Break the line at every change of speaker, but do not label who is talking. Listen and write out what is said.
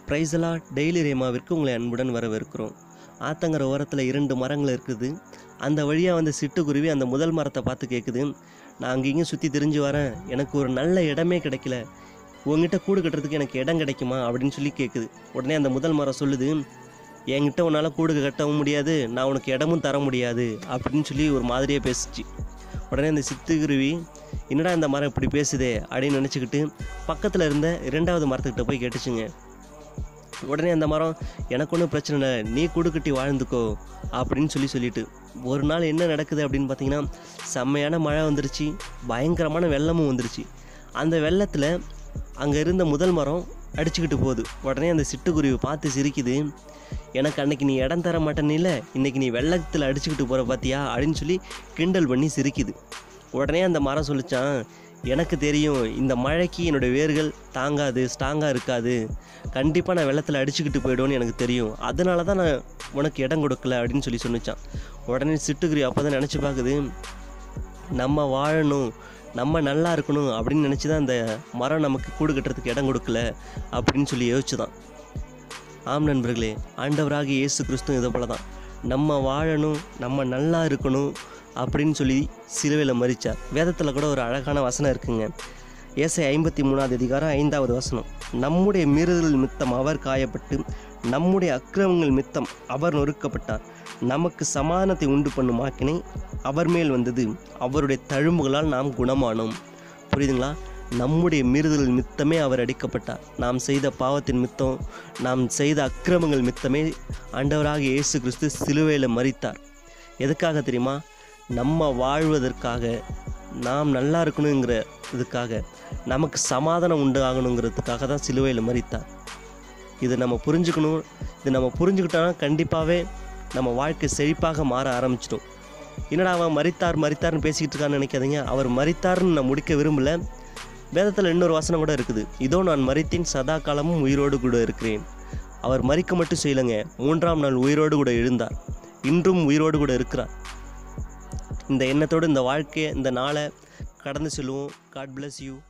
பிரைஸலா daily ரேமாவிற்கு உங்களை அன்புடன் வரவேற்கிறோம் ஆத்தங்கர ஓரத்தில் இரண்டு மரங்கள் இருக்குது அந்த வழியாக வந்து சிட்டுக்குருவி அந்த முதல் மரத்தை பார்த்து கேட்குது நான் அங்கேயும் சுற்றி திரிஞ்சு வரேன் எனக்கு ஒரு நல்ல இடமே கிடைக்கல உங்ககிட்ட கூடு கட்டுறதுக்கு எனக்கு இடம் கிடைக்குமா அப்படின்னு சொல்லி கேட்குது உடனே அந்த முதல் மரம் சொல்லுது என்கிட்ட உன்னால் கூடு கட்டவும் முடியாது நான் உனக்கு இடமும் தர முடியாது அப்படின்னு சொல்லி ஒரு மாதிரியே பேசுச்சு உடனே அந்த சித்துக்குருவி என்னடா இந்த மரம் இப்படி பேசுதே அப்படின்னு நினச்சிக்கிட்டு பக்கத்தில் இருந்த இரண்டாவது மரத்துக்கிட்ட போய் கேட்டுச்சுங்க உடனே அந்த மரம் எனக்கு ஒன்றும் பிரச்சனை இல்லை நீ கூடு கட்டி வாழ்ந்துக்கோ அப்படின்னு சொல்லி சொல்லிட்டு ஒரு நாள் என்ன நடக்குது அப்படின்னு பார்த்தீங்கன்னா செம்மையான மழை வந்துருச்சு பயங்கரமான வெள்ளமும் வந்துருச்சு அந்த வெள்ளத்தில் அங்கே இருந்த முதல் மரம் அடிச்சுக்கிட்டு போகுது உடனே அந்த சிட்டுக்குருவி பார்த்து சிரிக்குது எனக்கு அன்னைக்கு நீ இடம் தர மாட்டேன்னு இல்லை இன்னைக்கு நீ வெள்ளத்தில் அடிச்சுக்கிட்டு போகிற பார்த்தியா அப்படின்னு சொல்லி கிண்டல் பண்ணி சிரிக்குது உடனே அந்த மரம் சொல்லிச்சான் எனக்கு தெரியும் இந்த மழைக்கு என்னுடைய வேர்கள் தாங்காது ஸ்ட்ராங்காக இருக்காது கண்டிப்பாக நான் வெள்ளத்தில் அடிச்சுக்கிட்டு போயிடுவேன்னு எனக்கு தெரியும் அதனால தான் நான் உனக்கு இடம் கொடுக்கல அப்படின்னு சொல்லி சொன்னிச்சான் உடனே சிட்டுக்குருவி அப்போ தான் நினச்சி பார்க்குது நம்ம வாழணும் நம்ம நல்லா இருக்கணும் அப்படின்னு நினச்சி தான் அந்த மரம் நமக்கு கூடு கட்டுறதுக்கு இடம் கொடுக்கல அப்படின்னு சொல்லி யோசிச்சுதான் ஆம் நண்பர்களே ஆண்டவராகிய இயேசு கிறிஸ்துவும் இதை போல தான் நம்ம வாழணும் நம்ம நல்லா இருக்கணும் அப்படின்னு சொல்லி சிலுவையில் மறிச்சார் வேதத்தில் கூட ஒரு அழகான வசனம் இருக்குங்க ஏசை ஐம்பத்தி மூணாவது அதிகாரம் ஐந்தாவது வசனம் நம்முடைய மீறுதல் மித்தம் அவர் காயப்பட்டு நம்முடைய அக்கிரமங்கள் மித்தம் அவர் நொறுக்கப்பட்டார் நமக்கு சமாதானத்தை உண்டு பண்ணும் ஆக்கினை அவர் மேல் வந்தது அவருடைய தழும்புகளால் நாம் குணமானோம் புரியுதுங்களா நம்முடைய மீறுதல் மித்தமே அவர் அடிக்கப்பட்டார் நாம் செய்த பாவத்தின் மித்தம் நாம் செய்த அக்கிரமங்கள் மித்தமே ஆண்டவராக இயேசு கிறிஸ்து சிலுவையில் மறித்தார் எதுக்காக தெரியுமா நம்ம வாழ்வதற்காக நாம் நல்லா இருக்கணுங்கிற இதுக்காக நமக்கு சமாதானம் உண்டு ஆகணுங்கிறதுக்காக தான் சிலுவையில் மறித்தார் இது நம்ம புரிஞ்சுக்கணும் இது நம்ம புரிஞ்சுக்கிட்டோன்னா கண்டிப்பாகவே நம்ம வாழ்க்கை செழிப்பாக மாற ஆரம்பிச்சிடும் என்னடா அவன் மறித்தார் மறித்தார்னு பேசிக்கிட்டு இருக்கான்னு நினைக்காதீங்க அவர் மறித்தார்னு நான் முடிக்க விரும்பல வேதத்தில் இன்னொரு வசனம் கூட இருக்குது இதோ நான் மறித்தேன் சதா காலமும் உயிரோடு கூட இருக்கிறேன் அவர் மறிக்க மட்டும் செய்யலைங்க மூன்றாம் நாள் உயிரோடு கூட எழுந்தார் இன்றும் உயிரோடு கூட இருக்கிறார் இந்த எண்ணத்தோடு இந்த வாழ்க்கையை இந்த நாளை கடந்து செல்வோம் காட் bless யூ